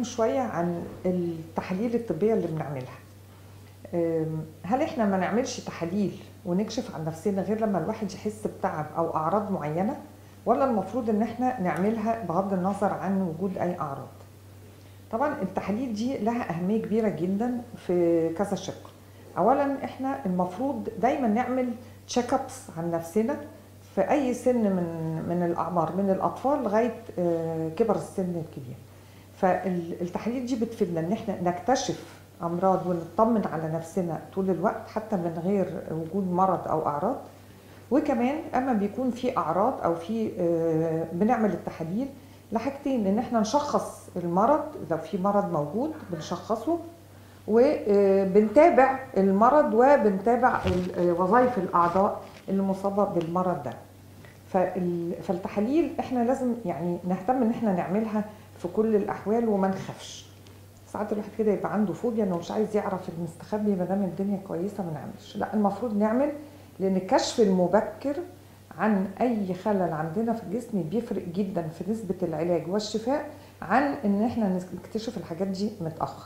نتكلم شوية عن التحاليل الطبية اللي بنعملها أم، هل احنا ما نعملش تحاليل ونكشف عن نفسنا غير لما الواحد يحس بتعب او اعراض معينة ولا المفروض ان احنا نعملها بغض النظر عن وجود اي اعراض طبعا التحاليل دي لها اهمية كبيرة جدا في كذا شق اولا احنا المفروض دايما نعمل تشيك ابس عن نفسنا في اي سن من من الاعمار من الاطفال لغايه آه، كبر السن الكبير فالتحاليل دي بتفيدنا ان احنا نكتشف امراض ونطمن على نفسنا طول الوقت حتى من غير وجود مرض او اعراض وكمان اما بيكون في اعراض او في آه، بنعمل التحاليل لحاجتين ان احنا نشخص المرض لو في مرض موجود بنشخصه وبنتابع المرض وبنتابع ال- آه، وظائف الاعضاء اللي مصابه بالمرض ده فال- فالتحاليل احنا لازم يعني نهتم ان احنا نعملها في كل الاحوال وما نخافش ساعات الواحد كده يبقى عنده فوبيا انه مش عايز يعرف المستخبي ما دام الدنيا كويسه ما نعملش لا المفروض نعمل لان الكشف المبكر عن اي خلل عندنا في الجسم بيفرق جدا في نسبه العلاج والشفاء عن ان احنا نكتشف الحاجات دي متاخر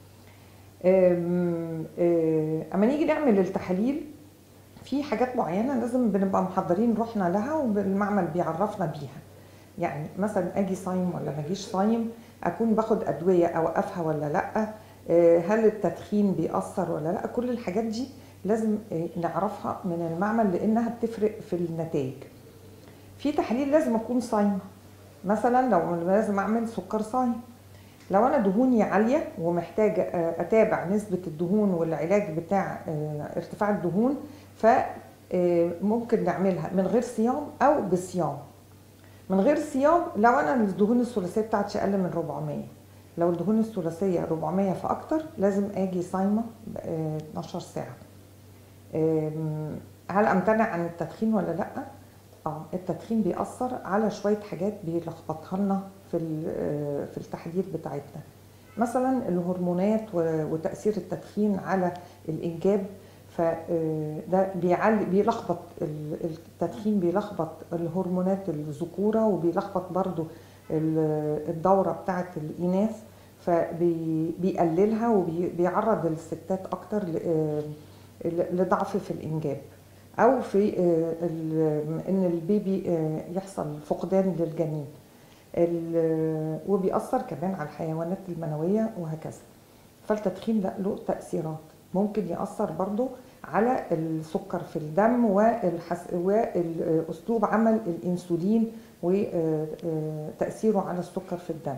أم- أه، اما نيجي نعمل التحاليل في حاجات معينه لازم بنبقى محضرين روحنا لها والمعمل بيعرفنا بيها يعني مثلا اجي صايم ولا ما اجيش صايم اكون باخد ادويه اوقفها ولا لا آه، هل التدخين بيأثر ولا لا كل الحاجات دي لازم آه، نعرفها من المعمل لانها بتفرق في النتائج في تحاليل لازم اكون صايمه مثلا لو لازم اعمل سكر صايم لو انا دهوني عاليه ومحتاجه آه، اتابع نسبه الدهون والعلاج بتاع آه، ارتفاع الدهون فممكن نعملها من غير صيام او بصيام من غير صيام لو انا الدهون الثلاثيه بتاعتي اقل من 400 لو الدهون الثلاثيه 400 فاكتر لازم اجي صايمه ب- آه، 12 ساعه آم، هل امتنع عن التدخين ولا لا اه التدخين بيأثر على شويه حاجات بيلخبطها لنا في ال- آه، في التحاليل بتاعتنا مثلا الهرمونات و- وتأثير التدخين على الإنجاب فده بيعلي بيلخبط ال- التدخين بيلخبط الهرمونات الذكورة وبيلخبط برضو ال- الدورة بتاعة الإناث فبيقللها وبيعرض الستات أكتر ل- آه، لضعف في الإنجاب أو في آه، ال- إن البيبي آه، يحصل فقدان للجنين ال- وبيأثر كمان على الحيوانات المنوية وهكذا فالتدخين لا له تأثيرات ممكن يأثر برضو على السكر في الدم والحس... وأسلوب عمل الأنسولين وتأثيره على السكر في الدم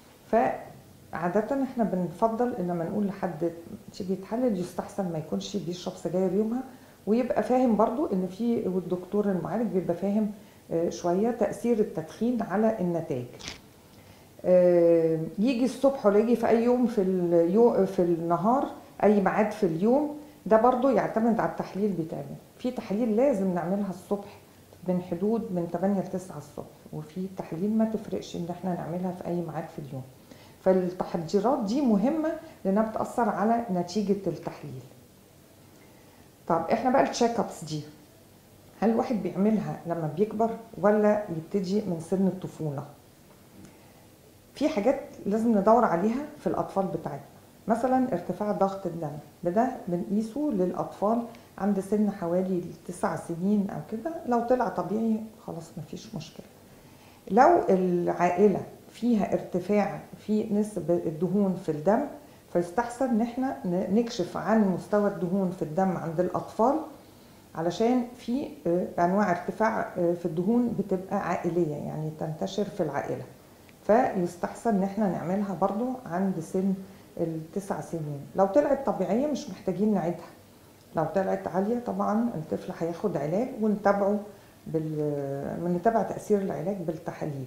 فعادة احنا بنفضل ان لما نقول لحد تيجي يتحلل يستحسن ما يكونش بيشرب سجاير يومها ويبقى فاهم برضو ان في والدكتور المعالج بيبقى فاهم آه، شويه تاثير التدخين على النتائج آه، يجي الصبح ولا يجي في اي يوم في اليو في النهار اي ميعاد في اليوم ده برضو يعتمد على التحليل بيتعمل في تحاليل لازم نعملها الصبح من حدود من 8 ل 9 الصبح وفي تحاليل ما تفرقش ان احنا نعملها في اي ميعاد في اليوم فالتحضيرات دي مهمه لانها بتاثر على نتيجه التحليل طب احنا بقى التشيك ابس دي هل الواحد بيعملها لما بيكبر ولا يبتدي من سن الطفوله في حاجات لازم ندور عليها في الاطفال بتاعتنا مثلا ارتفاع ضغط الدم ده بنقيسه للاطفال عند سن حوالي تسع سنين او كده لو طلع طبيعي خلاص مفيش مشكله لو العائله فيها ارتفاع في نسبه الدهون في الدم فيستحسن ان احنا ن- نكشف عن مستوى الدهون في الدم عند الاطفال علشان في آه، انواع ارتفاع آه، في الدهون بتبقى عائليه يعني تنتشر في العائله فيستحسن ان احنا نعملها برضو عند سن التسع سنين لو طلعت طبيعيه مش محتاجين نعيدها لو طلعت عاليه طبعا الطفل هياخد علاج ونتابعه بال نتابع تاثير العلاج بالتحاليل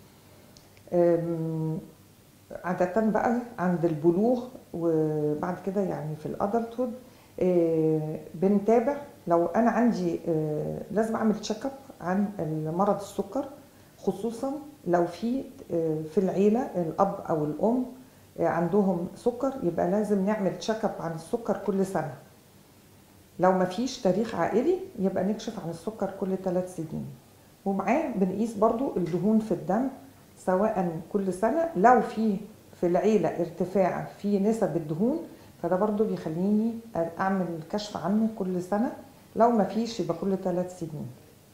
أم، عادة بقى عند البلوغ وبعد كده يعني في الادلتهود بنتابع لو انا عندي آه، لازم اعمل تشيك اب عن مرض السكر خصوصا لو في آه، في العيله الاب او الام آه، عندهم سكر يبقى لازم نعمل تشيك اب عن السكر كل سنه لو ما فيش تاريخ عائلي يبقى نكشف عن السكر كل ثلاث سنين ومعاه بنقيس برضو الدهون في الدم سواء كل سنة لو في في العيله ارتفاع في نسب الدهون فده برضو بيخليني اعمل كشف عنه كل سنه لو ما فيش يبقى كل ثلاث سنين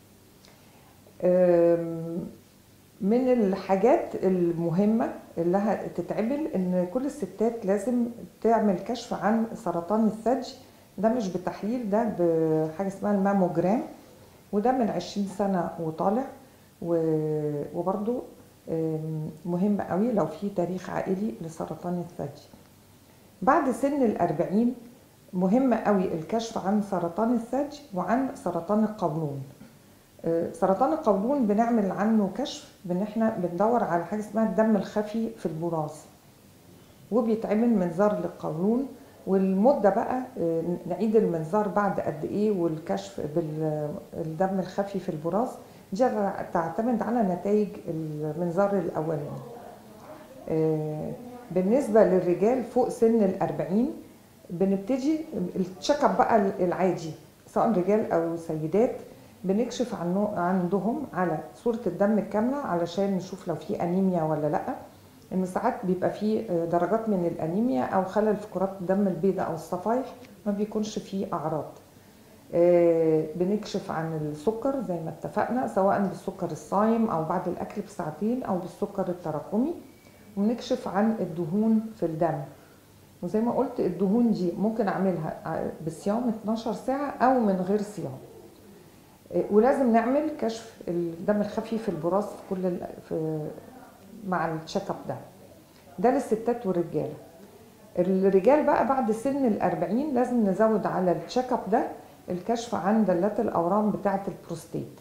أم، من الحاجات المهمة اللي هتتعمل ان كل الستات لازم تعمل كشف عن سرطان الثدي ده مش بتحليل ده بحاجة اسمها الماموجرام وده من 20 سنة وطالع و- وبرضو أم، مهم قوي لو في تاريخ عائلي لسرطان الثدي بعد سن الأربعين مهم قوي الكشف عن سرطان الثدي وعن سرطان القولون آه، سرطان القولون بنعمل عنه كشف بان احنا بندور على حاجه اسمها الدم الخفي في البراز وبيتعمل منظار للقولون والمده بقى آه، نعيد المنظار بعد قد ايه والكشف بالدم الخفي في البراز دي تعتمد على نتائج المنظار الاولاني آه، بالنسبه للرجال فوق سن الأربعين بنبتدي التشيك اب بقى العادي سواء رجال او سيدات بنكشف عنه عندهم على صورة الدم الكاملة علشان نشوف لو في أنيميا ولا لأ إن ساعات بيبقى في درجات من الأنيميا أو خلل في كرات الدم البيضاء أو الصفائح ما بيكونش فيه أعراض آه، بنكشف عن السكر زي ما اتفقنا سواء بالسكر الصايم أو بعد الأكل بساعتين أو بالسكر التراكمي وبنكشف عن الدهون في الدم وزي ما قلت الدهون دي ممكن أعملها بصيام 12 ساعة أو من غير صيام ولازم نعمل كشف الدم الخفي في البراز في كل ال- في مع التشيك اب ده ده للستات والرجاله الرجال بقى بعد سن الأربعين لازم نزود على التشيك اب ده الكشف عن دلات الأورام بتاعة البروستيت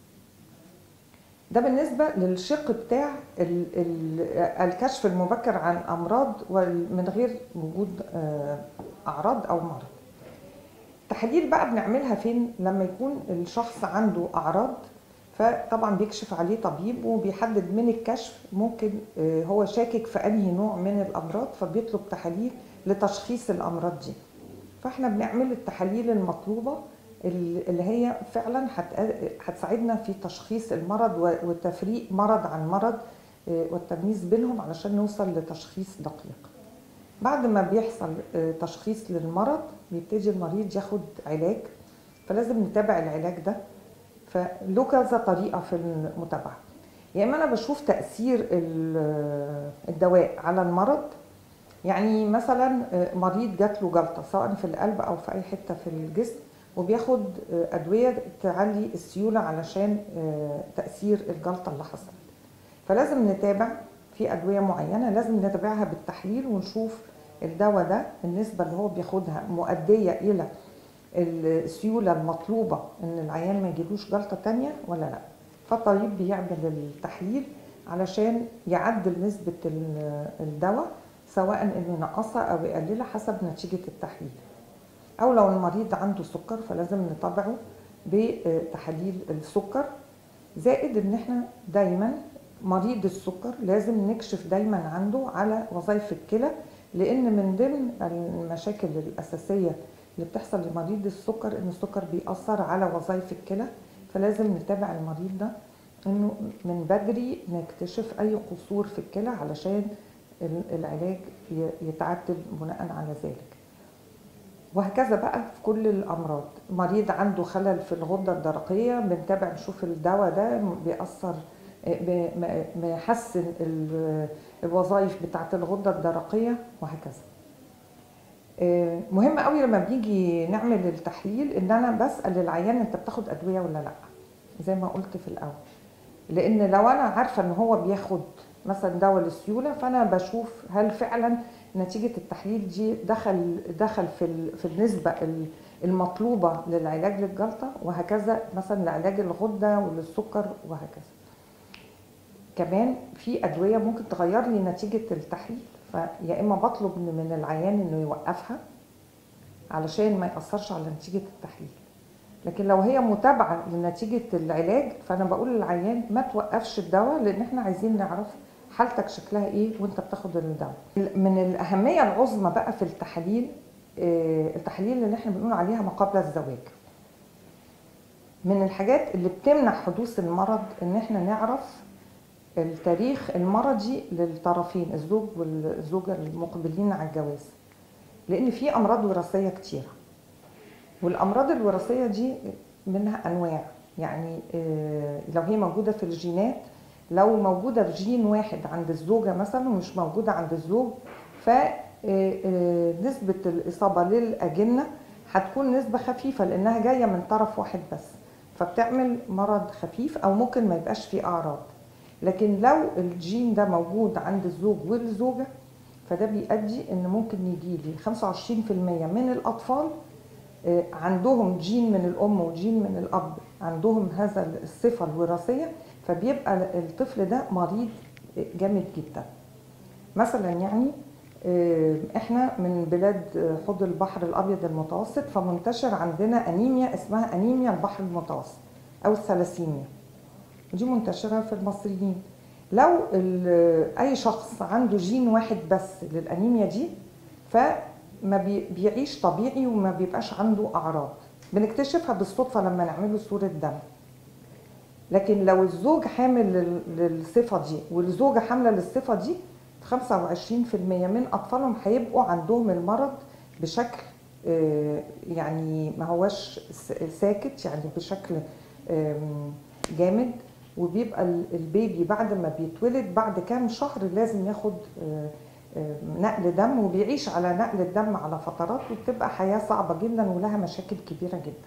ده بالنسبة للشق بتاع ال- ال- الكشف المبكر عن أمراض وال- من غير وجود آه، أعراض أو مرض تحاليل بقى بنعملها فين لما يكون الشخص عنده اعراض فطبعا بيكشف عليه طبيب وبيحدد من الكشف ممكن آه، هو شاكك في انهي نوع من الامراض فبيطلب تحاليل لتشخيص الامراض دي فاحنا بنعمل التحاليل المطلوبه ال- اللي هي فعلا هت- هتساعدنا في تشخيص المرض و- وتفريق مرض عن مرض آه، والتمييز بينهم علشان نوصل لتشخيص دقيق بعد ما بيحصل آه، تشخيص للمرض بيبتدي المريض ياخد علاج فلازم نتابع العلاج ده فله كذا طريقة في المتابعة يا إما أنا بشوف تأثير ال- الدواء على المرض يعني مثلا آه، مريض جات له جلطة سواء في القلب أو في أي حتة في الجسم وبياخد آه، أدوية تعلي السيولة علشان آه، تأثير الجلطة اللي حصلت فلازم نتابع في ادويه معينه لازم نتابعها بالتحليل ونشوف الدواء ده النسبه اللي هو بياخدها مؤديه الى السيوله المطلوبه ان العيان ما يجيلوش جلطه تانية ولا لا فالطبيب بيعمل التحليل علشان يعدل نسبه ال- الدواء سواء انه ينقصها او يقللها حسب نتيجه التحليل او لو المريض عنده سكر فلازم نتابعه بتحاليل السكر زائد ان احنا دايما مريض السكر لازم نكشف دايما عنده على وظائف الكلى لان من ضمن المشاكل الاساسيه اللي بتحصل لمريض السكر ان السكر بيأثر على وظائف الكلى فلازم نتابع المريض ده انه من بدري نكتشف اي قصور في الكلى علشان ال- العلاج ي- يتعدل بناء على ذلك وهكذا بقى في كل الامراض مريض عنده خلل في الغده الدرقيه بنتابع نشوف الدواء ده بيأثر ب- م- محسن ال- الوظائف بتاعه الغده الدرقيه وهكذا آه، مهم قوي لما بنيجي نعمل التحليل ان انا بسال العيان انت بتاخد ادويه ولا لا زي ما قلت في الاول لان لو انا عارفه ان هو بياخد مثلا دواء للسيوله فانا بشوف هل فعلا نتيجه التحليل دي دخل دخل في ال- في النسبه ال- المطلوبه للعلاج للجلطه وهكذا مثلا لعلاج الغده وللسكر وهكذا كمان في ادويه ممكن تغير لي نتيجه التحليل فيا اما بطلب من من العيان انه يوقفها علشان ما ياثرش على نتيجه التحليل لكن لو هي متابعه لنتيجه العلاج فانا بقول للعيان ما توقفش الدواء لان احنا عايزين نعرف حالتك شكلها ايه وانت بتاخد الدواء من الاهميه العظمى بقى في التحاليل آه، التحاليل اللي احنا بنقول عليها ما قبل الزواج من الحاجات اللي بتمنع حدوث المرض ان احنا نعرف التاريخ المرضي للطرفين الزوج والزوجة المقبلين على الجواز لأن في أمراض وراثية كتيرة والأمراض الوراثية دي منها أنواع يعني آه، لو هي موجودة في الجينات لو موجودة في جين واحد عند الزوجة مثلا ومش موجودة عند الزوج فنسبة الإصابة للأجنة هتكون نسبة خفيفة لأنها جاية من طرف واحد بس فبتعمل مرض خفيف أو ممكن ما يبقاش فيه أعراض لكن لو الجين ده موجود عند الزوج والزوجة فده بيؤدي ان ممكن يجي لي 25% من الاطفال آه، عندهم جين من الام وجين من الاب عندهم هذا الصفه الوراثيه فبيبقى الطفل ده مريض جامد جدا مثلا يعني آه، احنا من بلاد حوض البحر الابيض المتوسط فمنتشر عندنا انيميا اسمها انيميا البحر المتوسط او الثلاسيميا ودي منتشره في المصريين لو ال- اي شخص عنده جين واحد بس للانيميا دي فما بي- بيعيش طبيعي وما بيبقاش عنده اعراض بنكتشفها بالصدفه لما نعمله صوره دم لكن لو الزوج حامل لل- للصفه دي والزوجه حامله للصفه دي 25% من اطفالهم هيبقوا عندهم المرض بشكل آه، يعني ما هوش س- ساكت يعني بشكل آم، جامد وبيبقى ال- البيبي بعد ما بيتولد بعد كام شهر لازم ياخد آه، آه، نقل دم وبيعيش على نقل الدم على فترات وبتبقى حياة صعبة جدا ولها مشاكل كبيرة جدا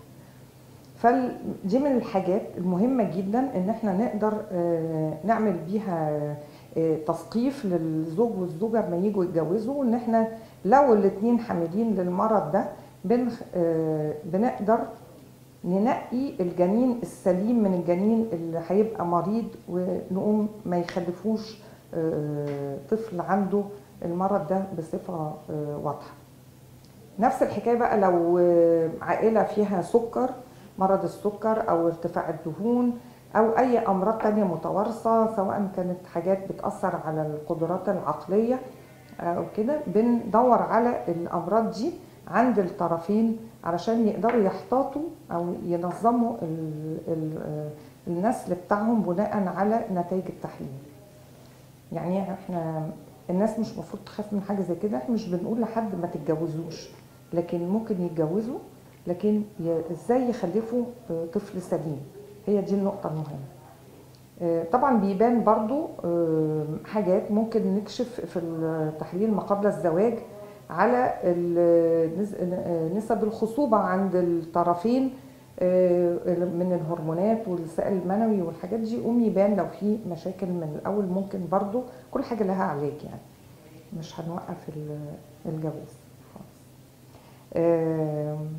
فدي من الحاجات المهمة جدا ان احنا نقدر آه، نعمل بيها آه، تثقيف للزوج والزوجة لما يجوا يتجوزوا ان احنا لو الاتنين حاملين للمرض ده بن آه، بنقدر ننقي الجنين السليم من الجنين اللي هيبقى مريض ونقوم ما يخلفوش آه، طفل عنده المرض ده بصفة آه، واضحة نفس الحكاية بقى لو آه، عائلة فيها سكر مرض السكر أو ارتفاع الدهون أو أي أمراض تانية متوارثة سواء كانت حاجات بتأثر على القدرات العقلية أو كده بندور على الأمراض دي عند الطرفين علشان يقدروا يحتاطوا أو ينظموا ال- ال- النسل بتاعهم بناء على نتائج التحليل يعني احنا الناس مش المفروض تخاف من حاجه زي كده احنا مش بنقول لحد ما تتجوزوش لكن ممكن يتجوزوا لكن ي- ازاي يخلفوا آه، طفل سليم هي دي النقطه المهمه آه، طبعا بيبان برضو آه، حاجات ممكن نكشف في التحليل ما قبل الزواج على ال- نس- آه، نسب الخصوبة عند الطرفين آه، من الهرمونات والسائل المنوي والحاجات دي يقوم يبان لو في مشاكل من الأول ممكن برضو كل حاجة لها علاج يعني مش هنوقف ال- الجواز خالص آم،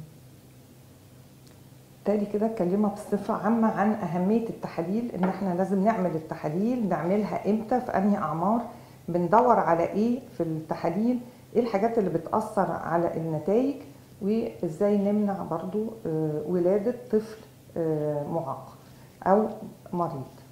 تالي كده اتكلمها بصفة عامة عن أهمية التحاليل إن إحنا لازم نعمل التحاليل نعملها إمتى في أنهي أعمار بندور على إيه في التحاليل إيه الحاجات اللي بتأثر على النتائج وإزاي نمنع برضو آه، ولادة طفل آه، معاق أو مريض